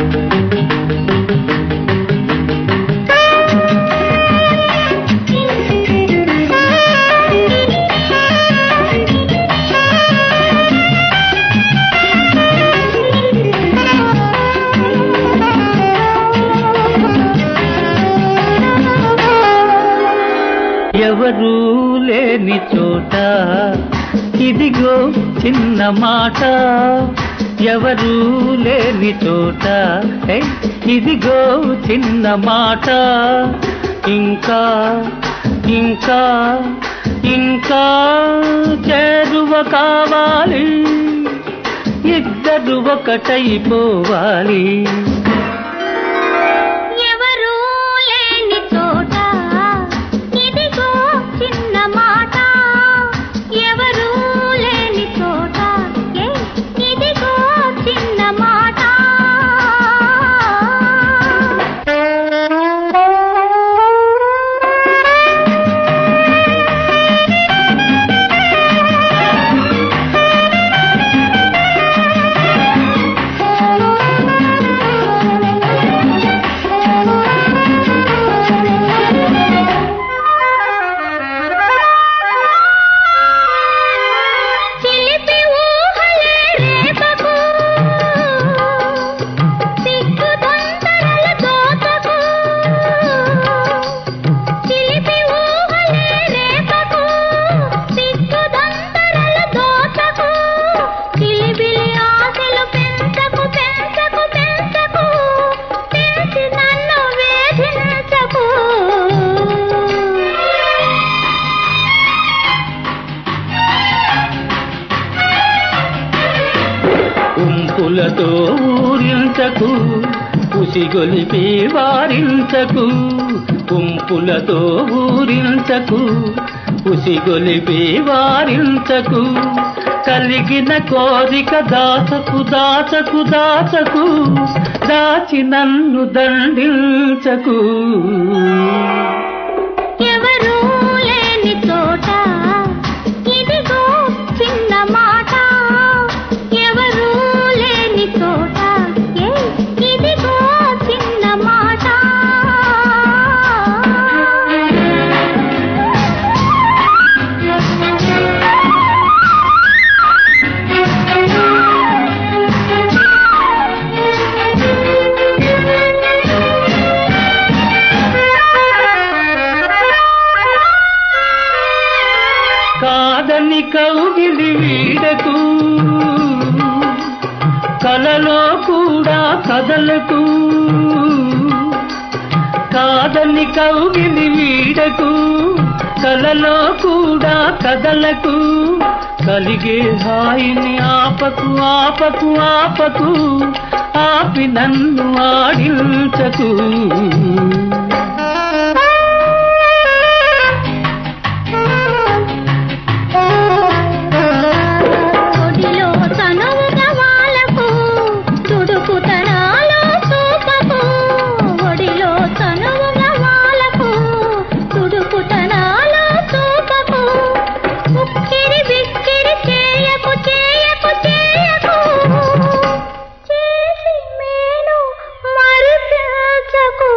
ఎవరూ లేని చోట ఇదిగో చిన్న మాట ఎవరూ లేని చోట ఏ, ఇదిగో చిన్న మాట ఇంకా ఇంకా ఇంకా చేరువ కావాలి ఇద్దరు ఒకటైపోవాలి ఎవరూ లేని చోట ఇదిగో చిన్న మాట ఎవరూ లేని చోట ఏ ఇదిగో చిన్న మాట చిలిపి ఊహలే రేపకు సిగ్గు తొందరల దోచకు చిలిపి ఊహలే రేపకు సిగ్గు తొందరల దోచకు చిలిబిలి ఆశలు పెంచకు పెంచకు పెంచకు పెంచి నన్ను వేధించకు ఉంపులతో ఊరించకు ఉసిగొలిపి వారించకు ఉంపులతో ఊరించకు ఉసిగొలిపి వారించకు కలిగిన కోరిక దాచకు దాచకు దాచకు దాచి నన్ను దండించకు ఎవరూ లేని చోట ఇదిగో చిన్న మాట ఎవరూ లేని చోట ఏ ఇదిగో చిన్న మాట కాదని కౌగిలి వీడకు కలలో కూడా కదలకు కాదని కౌగిలి వీడకు కలలో కూడా కదలకు కలిగే హాయిని ఆపకు ఆపకు ఆపకు ఆపి నన్ను ఆడించకు ఒడిలో తనువుగా వాలకు తుడుకు తనాలో చూపకు ఒడిలో తనువుగా వాలకు తుడుకు తనాలో చూపకు ఉక్కిరి బిక్కిరి చేయకు చేయకు చేయకు చేసి మేను మరిపించకు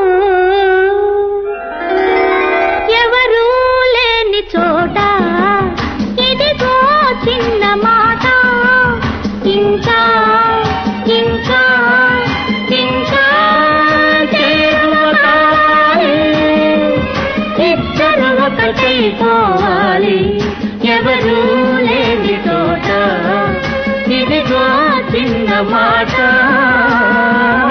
ఎవరూ లేని చోట ఇదిగో చిన్న మాట ఇంకా ఇంకా ఇంకా చేరువ కావాలి ఇద్దరు ఒకటైపోవాలి ఎవరూ లేని చోట ఇదిగో చిన్న మాట